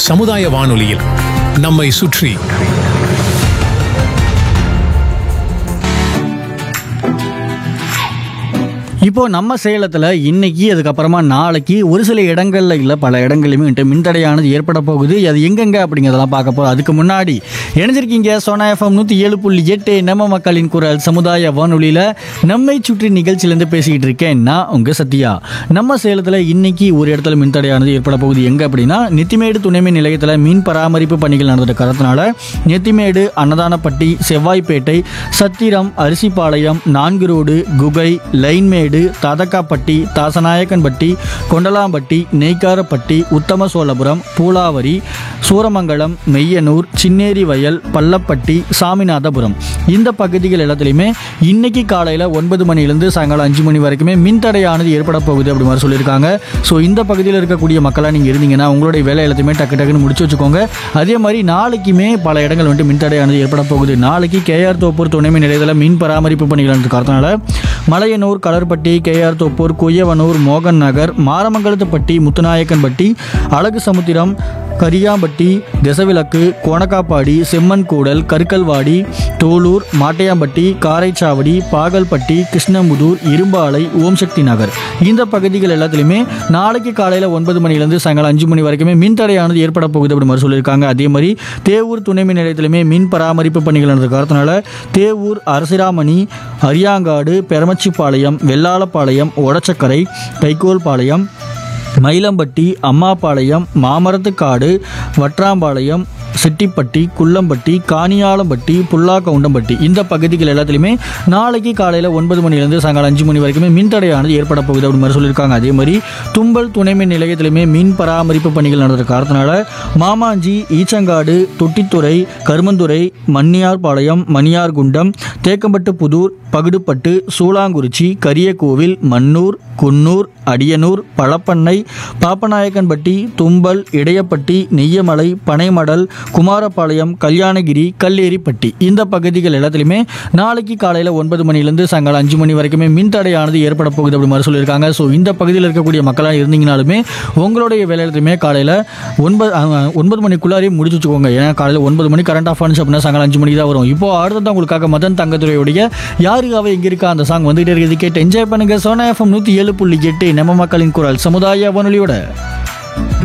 சமுதாய வானொலியில் நம்மை சுற்றி இப்போ நம்ம சேலத்தில் இன்னைக்கு அதுக்கப்புறமா நாளைக்கு ஒரு சில இடங்கள்ல இல்லை பல இடங்கள்லையுமே வந்துட்டு மின்தடையானது ஏற்பட போகுது அது எங்கெங்க அப்படிங்கிறதெல்லாம் பார்க்க போகிறோம் அதுக்கு முன்னாடி இணைஞ்சிருக்கீங்க சோனா எஃப்எம் நூற்றி ஏழு புள்ளி எட்டு நம்ம மக்களின் குரல் சமுதாய வானொலியில் நம்மை சுற்றி நிகழ்ச்சியிலேருந்து பேசிக்கிட்டு இருக்கேன் நான் உங்கள் சத்யா நம்ம சேலத்தில் இன்னைக்கு ஒரு இடத்துல மின்தடையானது ஏற்பட போகுது எங்கே அப்படின்னா நெத்திமேடு துணைமின் நிலையத்தில் மீன் பராமரிப்பு பணிகள் நடந்துட்டு கரத்தினால நெத்திமேடு அன்னதானப்பட்டி செவ்வாய்ப்பேட்டை சத்திரம் அரிசிப்பாளையம் நான்கு ரோடு குகை லைன்மேடு ததக்காப்பட்டி தாசநாயக்கன்பட்டி கொண்டலாம்பட்டி நெய்க்காரப்பட்டி உத்தம சோழபுரம் பூலாவரி சூரமங்கலம் மெய்யனூர் சின்னேரி வயல் பள்ளப்பட்டி சாமிநாதபுரம் இந்த பகுதிகள் எல்லாத்துலேயுமே இன்னைக்கு காலையில் ஒன்பது மணிலேருந்து சாயங்காலம் அஞ்சு மணி வரைக்குமே மின்தடையானது ஏற்பட போகுது அப்படி மாதிரி சொல்லியிருக்காங்க ஸோ இந்த பகுதியில் இருக்கக்கூடிய மக்களாக நீங்கள் இருந்தீங்கன்னா உங்களுடைய வேலை எல்லாத்தையுமே டக்கு டக்குன்னு முடிச்சு வச்சுக்கோங்க அதே மாதிரி நாளைக்குமே பல இடங்கள் வந்துட்டு மின்தடையானது ஏற்பட போகுது நாளைக்கு கேஆர் தோப்பூர் துணைமின் நிலையத்தில் மீன் பராமரிப்பு பணிகள் காரணத்தினால மலையனூர் கலர்பட்டி கேஆர் தோப்பூர் கொய்யவனூர் மோகன் நகர் மாரமங்கலத்துப்பட்டி முத்துநாயக்கன்பட்டி அழகு சமுத்திரம் கரியாம்பட்டி திசவிலக்கு கோணக்காப்பாடி செம்மன்கூடல் கருக்கல்வாடி தோலூர் மாட்டையாம்பட்டி காரைச்சாவடி பாகல்பட்டி கிருஷ்ணமுதூர் இரும்பாலை ஓம் சக்தி நகர் இந்த பகுதிகள் எல்லாத்துலேயுமே நாளைக்கு காலையில் ஒன்பது மணிலேருந்து சாயங்காலம் அஞ்சு மணி வரைக்குமே மின்தடையானது ஏற்பட போகுது அப்படி மாதிரி சொல்லியிருக்காங்க அதே மாதிரி தேவூர் துணை மின் நிலையத்திலுமே மின் பராமரிப்பு பணிகள் நடந்த காரணத்தினால தேவூர் அரசிராமணி அரியாங்காடு பெரமச்சிப்பாளையம் வெள்ளாளப்பாளையம் ஒடச்சக்கரை கைகோல்பாளையம் மயிலம்பட்டி அம்மாபாளையம் மாமரத்துக்காடு வற்றாம்பாளையம் செட்டிப்பட்டி குள்ளம்பட்டி காணியாளம்பட்டி புல்லாக்கவுண்டம்பட்டி இந்த பகுதிகள் எல்லாத்துலேயுமே நாளைக்கு காலையில் ஒன்பது மணிலேருந்து சாயங்காலம் அஞ்சு மணி வரைக்குமே மின்தடையானது ஏற்பட போகுது அப்படி மாதிரி சொல்லியிருக்காங்க அதே மாதிரி தும்பல் துணைமின் நிலையத்திலுமே மின் பராமரிப்பு பணிகள் நடந்த காரணத்தினால மாமாஞ்சி ஈச்சங்காடு தொட்டித்துறை கருமந்துறை மன்னியார்பாளையம் மணியார்குண்டம் தேக்கம்பட்டு புதூர் பகுடுப்பட்டு சூளாங்குறிச்சி கரியக்கோவில் மன்னூர் குன்னூர் அடியனூர் பழப்பண்ணை பாப்பநாயக்கன்பட்டி தும்பல் இடையப்பட்டி நெய்யமலை பனைமடல் குமாரபாளையம் கல்யாணகிரி கல்லேரிப்பட்டி இந்த பகுதிகள் எல்லாத்துலேயுமே நாளைக்கு காலையில் ஒன்பது மணிலேருந்து சாயங்காலம் அஞ்சு மணி வரைக்குமே மின்தடையானது ஏற்பட போகுது அப்படி மாதிரி சொல்லியிருக்காங்க ஸோ இந்த பகுதியில் இருக்கக்கூடிய மக்களாக இருந்தீங்கனாலுமே உங்களுடைய வேலையிலுமே காலையில் ஒன்பது அஹ், ஒன்பது மணிக்குள்ளாரே முடிச்சு வச்சுக்கோங்க ஏன்னா காலையில் ஒன்பது மணி கரண்ட் ஆஃப் ஆனிச்சு அப்படின்னா சாயங்காலம் அஞ்சு மணிக்கு தான் வரும் இப்போ அடுத்ததான் உங்களுக்காக மதன் தங்கத்துறையுடைய யாருக்காக இங்கே இருக்கா அந்த சாங் வந்துகிட்டே இருக்குது கேட்டு என்ஜாய் பண்ணுங்க சோனா எஃப்எம் நூற்றி ஏழு புள்ளி எட்டு நம்ம மக்களின் குரல் சமுதாய வானொலியோட